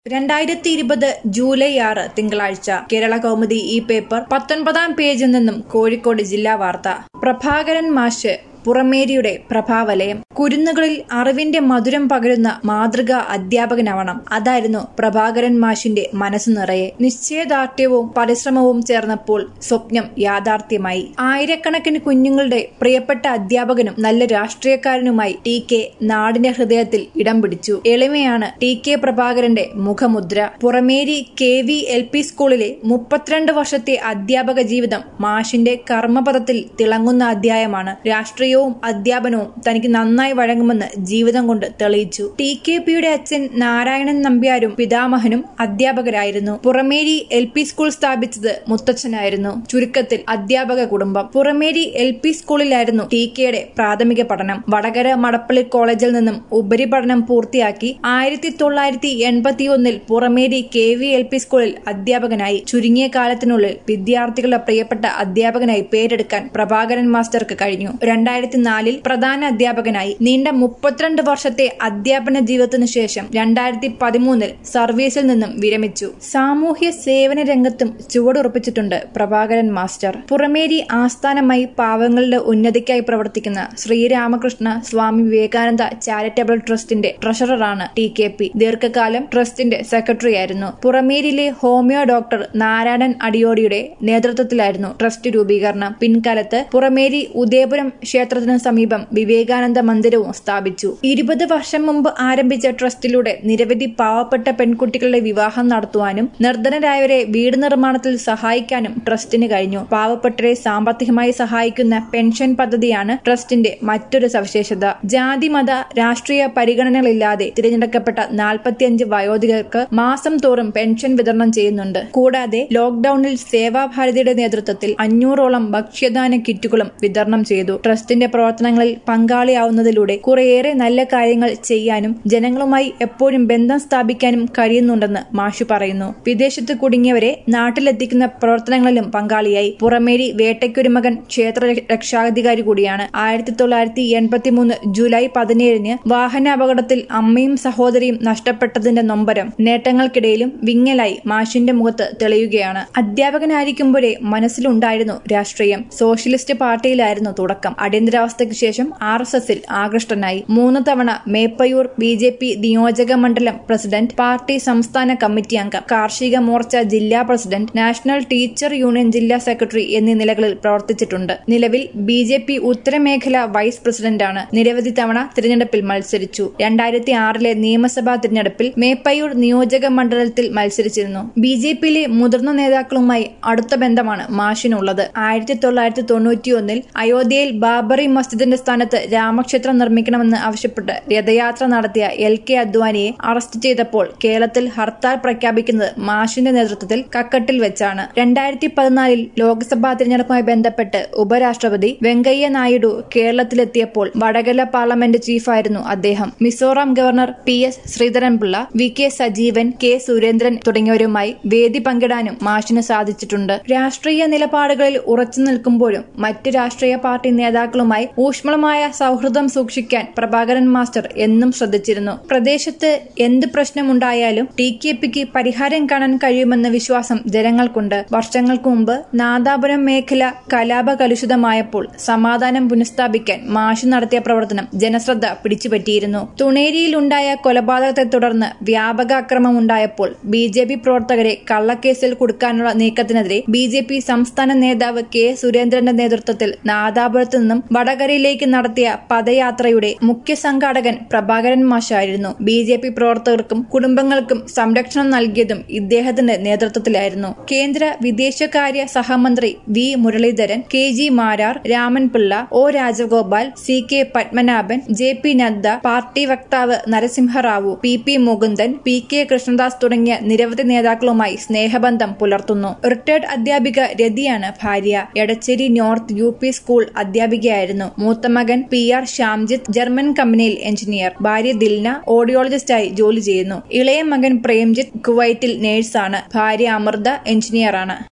രണ്ടായിരത്തി ഇരുപത് ജൂലൈ ആറ് തിങ്കളാഴ്ച കേരള കൗമുദി ഈ പേപ്പർ പത്തൊൻപതാം പേജിൽ നിന്നും കോഴിക്കോട് ജില്ലാ വാർത്ത പ്രഭാകരൻ മാഷ് പുറമേരിയുടെ പ്രഭാവലയം കുരുന്നുകളിൽ അറിവിന്റെ മധുരം പകരുന്ന മാതൃക അധ്യാപകനാവണം അതായിരുന്നു പ്രഭാകരൻ മാഷിന്റെ മനസ്സു നിറയെ നിശ്ചയദാർഢ്യവും പരിശ്രമവും ചേർന്നപ്പോൾ സ്വപ്നം യാഥാർത്ഥ്യമായി ആയിരക്കണക്കിന് കുഞ്ഞുങ്ങളുടെ പ്രിയപ്പെട്ട അധ്യാപകനും നല്ല രാഷ്ട്രീയക്കാരനുമായി ടി കെ നാടിന്റെ ഹൃദയത്തിൽ ഇടം പിടിച്ചു എളിമയാണ് ടി കെ പ്രഭാകരന്റെ മുഖമുദ്ര Purameri K V L P സ്കൂളിലെ മുപ്പത്തിരണ്ട് വർഷത്തെ അധ്യാപക ജീവിതം മാഷിന്റെ കർമ്മപദത്തിൽ തിളങ്ങുന്ന അധ്യായമാണ് രാഷ്ട്രീയവും അധ്യാപനവും തനിക്ക് നന്നായി വഴങ്ങുമെന്ന് ജീവിതം കൊണ്ട് തെളിയിച്ചു ടി കെ പിയുടെ അച്ഛൻ നാരായണൻ നമ്പ്യാരും പിതാമഹനും അധ്യാപകരായിരുന്നു പുറമേരി എൽ പി സ്കൂൾ സ്ഥാപിച്ചത് മുത്തച്ഛനായിരുന്നു ചുരുക്കത്തിൽ അധ്യാപക കുടുംബം പുറമേരി എൽ പി സ്കൂളിലായിരുന്നു ടി കെയുടെ പ്രാഥമിക പഠനം വടകര മടപ്പള്ളി കോളേജിൽ നിന്നും ഉപരിപഠനം പൂർത്തിയാക്കി ആയിരത്തി തൊള്ളായിരത്തി എൺപത്തിയൊന്നിൽ Purameri K V L P സ്കൂളിൽ അധ്യാപകനായി ചുരുങ്ങിയ കാലത്തിനുള്ളിൽ വിദ്യാർത്ഥികളുടെ പ്രിയപ്പെട്ട അധ്യാപകനായി പേരെടുക്കാൻ പ്രഭാകരൻ മാസ്റ്റർക്ക് കഴിഞ്ഞു രണ്ടായിരത്തി നാലിൽ പ്രധാന അധ്യാപകനായി നീണ്ട മുപ്പത്തിരണ്ട് വർഷത്തെ അധ്യാപന ജീവിതത്തിനു ശേഷം രണ്ടായിരത്തി പതിമൂന്നിൽ സർവീസിൽ നിന്നും വിരമിച്ചു സാമൂഹ്യ സേവന രംഗത്തും ചുവടുറപ്പിച്ചിട്ടുണ്ട് പ്രഭാകരൻ മാസ്റ്റർ പുറമേരി ആസ്ഥാനമായി പാവങ്ങളുടെ ഉന്നതിക്കായി പ്രവർത്തിക്കുന്ന ശ്രീരാമകൃഷ്ണ സ്വാമി വിവേകാനന്ദ ചാരിറ്റബിൾ ട്രസ്റ്റിന്റെ ട്രഷററാണ് ടി കെ പി ദീർഘകാലം ട്രസ്റ്റിന്റെ സെക്രട്ടറിയായിരുന്നു പുറമേരിയിലെ ഹോമിയോ ഡോക്ടർ നാരായണൻ അടിയോടിയുടെ നേതൃത്വത്തിലായിരുന്നു ട്രസ്റ്റ് രൂപീകരണം പിൻകാലത്ത് പുറമേരി ഉദയപുരം ക്ഷേത്രത്തിനു സമീപം വിവേകാനന്ദ മന്ദിരവും സ്ഥാപിച്ചു ഇരുപത് വർഷം മുമ്പ് ആരംഭിച്ച ട്രസ്റ്റിലൂടെ നിരവധി പാവപ്പെട്ട പെൺകുട്ടികളുടെ വിവാഹം നടത്തുവാനും നിർധനരായവരെ വീട് നിർമ്മാണത്തിൽ സഹായിക്കാനും ട്രസ്റ്റിന് കഴിഞ്ഞു പാവപ്പെട്ടവരെ സാമ്പത്തികമായി സഹായിക്കുന്ന പെൻഷൻ പദ്ധതിയാണ് ട്രസ്റ്റിന്റെ മറ്റൊരു സവിശേഷത ജാതി മത രാഷ്ട്രീയ പരിഗണനകളില്ലാതെ തിരഞ്ഞെടുക്കപ്പെട്ട നാൽപ്പത്തിയഞ്ച് വയോധികർക്ക് മാസം തോറും പെൻഷൻ വിതരണം ചെയ്യുന്നുണ്ട് കൂടാതെ ലോക്ഡൌണിൽ സേവാഭാരതിയുടെ നേതൃത്വത്തിൽ അഞ്ഞൂറോളം ഭക്ഷ്യദാന കിറ്റുകളും വിതരണം ചെയ്തു ട്രസ്റ്റിന്റെ പ്രവർത്തനങ്ങളിൽ പങ്കാളിയാവുന്നതിലൂടെ കുറേയേറെ നല്ല കാര്യങ്ങൾ ചെയ്യാനും ജനങ്ങളുമായി എപ്പോഴും ബന്ധം സ്ഥാപിക്കാനും കഴിയുന്നുണ്ടെന്ന് മാഷു പറയുന്നു വിദേശത്ത് കുടുങ്ങിയവരെ നാട്ടിലെത്തിക്കുന്ന പ്രവർത്തനങ്ങളിലും പങ്കാളിയായി പുറമേരി വേട്ടയ്ക്കൊരു മകൻ ക്ഷേത്ര രക്ഷാധികാരി കൂടിയാണ് ആയിരത്തി തൊള്ളായിരത്തി എൺപത്തിമൂന്ന് ജൂലൈ പതിനേഴിന് വാഹനാപകടത്തിൽ അമ്മയും സഹോദരിയും നഷ്ടപ്പെട്ടതിന്റെ നൊമ്പരം നേട്ടങ്ങൾക്കിടയിലും വിങ്ങലായി മാഷിന്റെ മുഖത്ത് തെളിയുകയാണ് അധ്യാപകനായിരിക്കുമ്പോഴേ മനസ്സിലുണ്ടായിരുന്നു രാഷ്ട്രീയം സോഷ്യലിസ്റ്റ് പാർട്ടിയിലായിരുന്നു തുടക്കം അടിയന്തരാവസ്ഥയ്ക്ക് ശേഷം ആർ എസ് എസിൽ ആകൃഷ്ടനായി മൂന്ന് തവണ മേപ്പയൂർ ബി ജെ പി നിയോജക മണ്ഡലം പ്രസിഡന്റ് പാർട്ടി സംസ്ഥാന കമ്മിറ്റി അംഗം കാർഷിക മോർച്ച ജില്ലാ പ്രസിഡന്റ് നാഷണൽ ടീച്ചർ യൂണിയൻ ജില്ലാ സെക്രട്ടറി എന്നീ നിലകളിൽ പ്രവർത്തിച്ചിട്ടുണ്ട് നിലവിൽ ബി ജെ പി ഉത്തരമേഖല വൈസ് പ്രസിഡന്റാണ് നിരവധി തവണ തിരഞ്ഞെടുപ്പിൽ മത്സരിച്ചു രണ്ടായിരത്തി ആറിലെ നിയമസഭാ തിരഞ്ഞെടുപ്പിൽ മേപ്പയൂർ നിയോജക മണ്ഡലത്തിൽ മത്സരിച്ചിരുന്നു ബി ജെ പിയിലെ മുതിർന്ന നേതാക്കളുമായി അടുത്ത ബന്ധമാണ് മാഷിനുള്ളത് ആയിരത്തി തൊള്ളായിരത്തി തൊണ്ണൂറ്റിയൊന്നിൽ അയോധ്യയിൽ ബാബറി മസ്ജിദിന്റെ സ്ഥാനത്ത് രാമക്ഷേത്രം നിർമ്മിക്കണമെന്ന് ആവശ്യപ്പെട്ട് രഥയാത്ര നടത്തിയ എൽ കെ അദ്വാനിയെ അറസ്റ്റ് ചെയ്തപ്പോൾ കേരളത്തിൽ ഹർത്താൽ പ്രഖ്യാപിക്കുന്നത് മാഷിന്റെ നേതൃത്വത്തിൽ കക്കട്ടിൽ വെച്ചാണ് രണ്ടായിരത്തി പതിനാലിൽ ലോക്സഭാ തിരഞ്ഞെടുപ്പുമായി ബന്ധപ്പെട്ട് ഉപരാഷ്ട്രപതി വെങ്കയ്യ നായിഡു കേരളത്തിലെത്തിയപ്പോൾ വടകര പാർലമെന്റ് ചീഫായിരുന്നു അദ്ദേഹം Mizoram governor P S Sreedharan Pillai V K Sajeevan K Surendran തുടങ്ങിയവരുമായി വേദി പങ്കിടാനും മാഷിന് സാധിച്ചിട്ടുണ്ട് രാഷ്ട്രീയ നിലപാടുകളിൽ ഉറച്ചു നിൽക്കുമ്പോഴും മറ്റ് രാഷ്ട്രീയ പാർട്ടി നേതാക്കളുമായി ഊഷ്മളമായ സൗഹൃദം സൂക്ഷിക്കാൻ പ്രഭാകരൻ മാസ്റ്റർ എന്നും ശ്രദ്ധിച്ചിരുന്നു പ്രദേശത്ത് എന്ത് പ്രശ്നമുണ്ടായാലും ടി കെ പിക്ക് പരിഹാരം കാണാൻ കഴിയുമെന്ന വിശ്വാസം ജനങ്ങൾക്കുണ്ട് വർഷങ്ങൾക്ക് മുമ്പ് നാദാപുരം മേഖല കലാപകലുഷിതമായപ്പോൾ സമാധാനം പുനഃസ്ഥാപിക്കാൻ മാഷ് നടത്തിയ പ്രവർത്തനം ജനശ്രദ്ധ പിടിച്ചുപറ്റിയിരുന്നു തുണേരിയിലുണ്ടായ കൊലപാതകത്തെ തുടർന്ന് വ്യാപക അക്രമമുണ്ടായപ്പോൾ ബി ജെ പി പ്രവർത്തകരെ കള്ളക്കേസിൽ കൊടുക്കാനുള്ള നീക്കത്തിനെതിരെ ബി ജെ പി സംസ്ഥാന നേതാവ് കെ സുരേന്ദ്രന്റെ നേതൃത്വത്തിൽ നാദാപുരത്ത് നിന്നും വടകരയിലേക്ക് നടത്തിയ പദയാത്രയുടെ മുഖ്യ സംഘാടകൻ പ്രഭാകരൻ മാഷായിരുന്നു ബി ജെ പി പ്രവർത്തകർക്കും കുടുംബങ്ങൾക്കും സംരക്ഷണം നൽകിയതും ഇദ്ദേഹത്തിന്റെ നേതൃത്വത്തിലായിരുന്നു കേന്ദ്ര വിദേശകാര്യ സഹമന്ത്രി V Muraleedharan K G Marar Ramanpillai O Rajagopal C K Padmanabhan J P Nadda party വക്താവ് Narasimha Rao P P Mukundan P K Krishnadas തുടങ്ങിയ നിരവധി നേതാക്കളുമായി സ്നേഹബന്ധം പുലർത്തുന്നു റിട്ടയർഡ് അധ്യാപിക രതിയാണ് ഭാര്യ Edachery north U P school അധ്യാപികയായിരുന്നു മൂത്ത മകൻ പി ആർ ശ്യാംജിത്ത് ജർമ്മൻ കമ്പനിയിൽ എഞ്ചിനീയർ ഭാര്യ ദിൽന ഓഡിയോളജിസ്റ്റായി ജോലി ചെയ്യുന്നു ഇളയ മകൻ പ്രേംജിത്ത് കുവൈറ്റിൽ നേഴ്സാണ് ഭാര്യ അമൃത എഞ്ചിനീയറാണ്